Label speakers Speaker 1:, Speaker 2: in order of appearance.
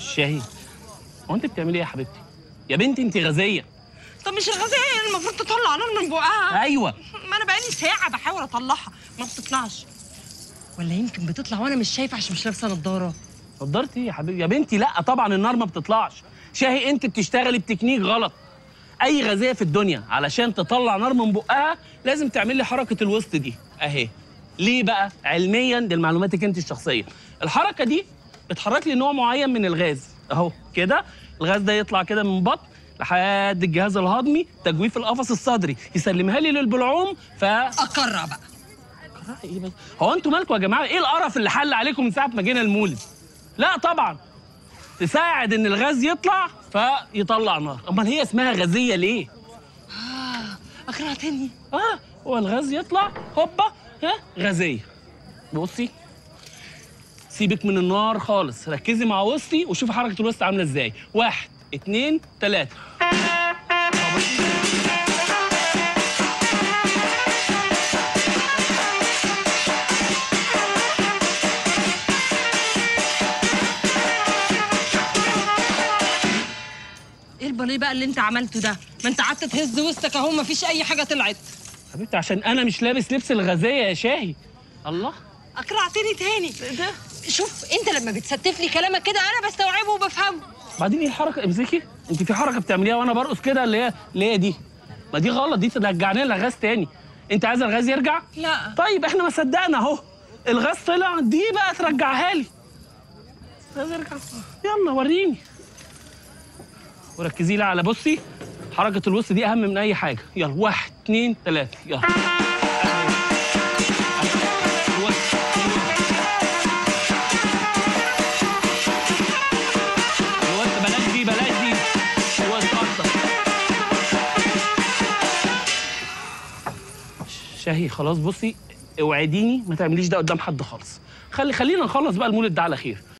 Speaker 1: شاهي هو انت بتعملي ايه يا حبيبتي يا بنتي انت غازيه
Speaker 2: طب مش الغازية هي اللي المفروض تطلع نار من بقها
Speaker 1: ايوه
Speaker 2: ما انا بقالي ساعة بحاول اطلعها ما بتطلعش ولا يمكن بتطلع وانا مش شايفة عشان مش لابسة نضارة
Speaker 1: قدرت ايه يا حبيبي يا بنتي لا طبعا النار ما بتطلعش شاهي انت بتشتغلي بتكنيك غلط اي غازيه في الدنيا علشان تطلع نار من بقها لازم تعمل لي حركه الوسط دي اهي ليه بقى علميا دي معلوماتك انت الشخصيه الحركه دي بتحرك لي نوع معين من الغاز اهو كده الغاز ده يطلع كده من بطن لحد الجهاز الهضمي تجويف القفص الصدري يسلمها لي للبلعوم ف
Speaker 2: اقرع بقى
Speaker 1: ايه بس هو انتوا مالكم يا جماعه ايه القرف اللي حل عليكم من ساعه ما جينا المولد لا طبعا تساعد ان الغاز يطلع فيطلع نار امال هي اسمها غازيه ليه
Speaker 2: اقرع تاني
Speaker 1: اه هو الغاز يطلع هوبا ها غازيه بصي سيبك من النار خالص ركزي مع وسطي وشوفي حركه الوسط عامله ازاي واحد اتنين تلاته
Speaker 2: ايه الباليه بقى اللي انت عملته ده ما انت قعدت تهز وسطك اهو ما فيش اي حاجة طلعت
Speaker 1: حبيبتي عشان انا مش لابس لبس الغازيه يا شاهي الله
Speaker 2: اقرعتني تاني
Speaker 1: ده
Speaker 2: شوف انت لما بتستف لي كلامك كده انا بستوعبه وبفهمه
Speaker 1: بعدين ايه الحركه امسكي انت في حركه بتعمليها وانا برقص كده اللي هي اللي هي دي ما دي غلط دي ترجعني لها غاز تاني انت عايزه الغاز يرجع
Speaker 2: لا
Speaker 1: طيب احنا ما صدقنا اهو الغاز طلع دي بقى ترجعها لي الغاز يرجع يلا وريني وركزي لي على بصي حركه الوسط دي اهم من اي حاجه يلا واحد اتنين تلاته يلا الوسط، الوسط بلاش دي بلاش دي الوسط اكتر شاهي خلاص بصي اوعديني ما تعمليش ده قدام حد خالص خلي خلينا نخلص بقى المولد ده على خير